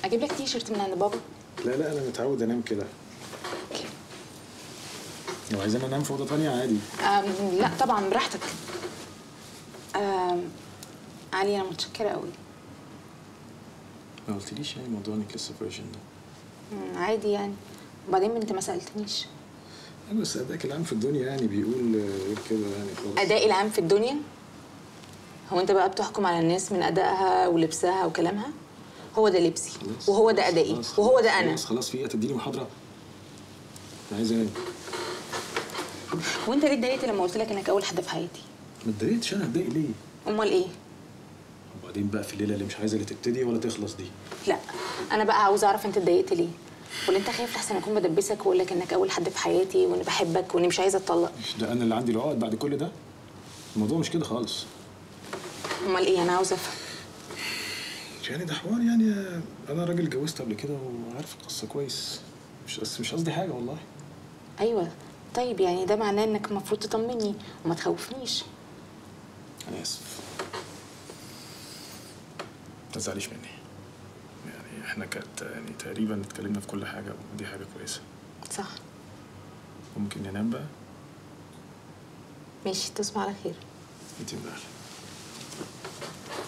اجيب لك تي شيرت من عند بابا لا لا انا متعود انام كده اوكي لو عايزين انام في اوضه تانية عادي أم لا طبعا براحتك أم علي انا متشكره قوي ما قلتليش يعني موضوع انك لسه فيرجن ده مم، عادي يعني وبعدين انت ما سالتنيش ايوه بس ادائك العام في الدنيا يعني بيقول آه، غير كده يعني خالص ادائي العام في الدنيا هو انت بقى بتحكم على الناس من ادائها ولبسها وكلامها هو ده لبسي خلاص. وهو ده ادائي خلاص، وهو ده خلاص، انا خلاص خلاص في ايه تديني محاضره انا عايز انام وانت ليه اتضايقت لما قلت لك انك اول حد في حياتي ما اتضايقتش انا اتضايق ليه امال ايه وبعدين بقى في الليله اللي مش عايزه لا تبتدي ولا تخلص دي لا انا بقى عاوزه اعرف انت اتضايقت ليه ولا انت خايف لحسن اكون بدبسك واقول لك انك اول حد في حياتي واني بحبك واني مش عايزه اتطلق مش ده انا اللي عندي العقد بعد كل ده الموضوع مش كده خالص امال ايه انا عاوزه افهم يعني ده حوار يعني آه، انا راجل اتجوزت قبل كده وعارف القصه كويس مش بس مش قصدي حاجه والله ايوه طيب يعني ده معناه انك المفروض تطمني وما تخوفنيش انا اسف ما تزعليش مني يعني احنا كانت يعني تقريبا اتكلمنا في كل حاجه ودي حاجه كويسه صح ممكن ننام بقى ماشي تصبح على خير انت من اهلك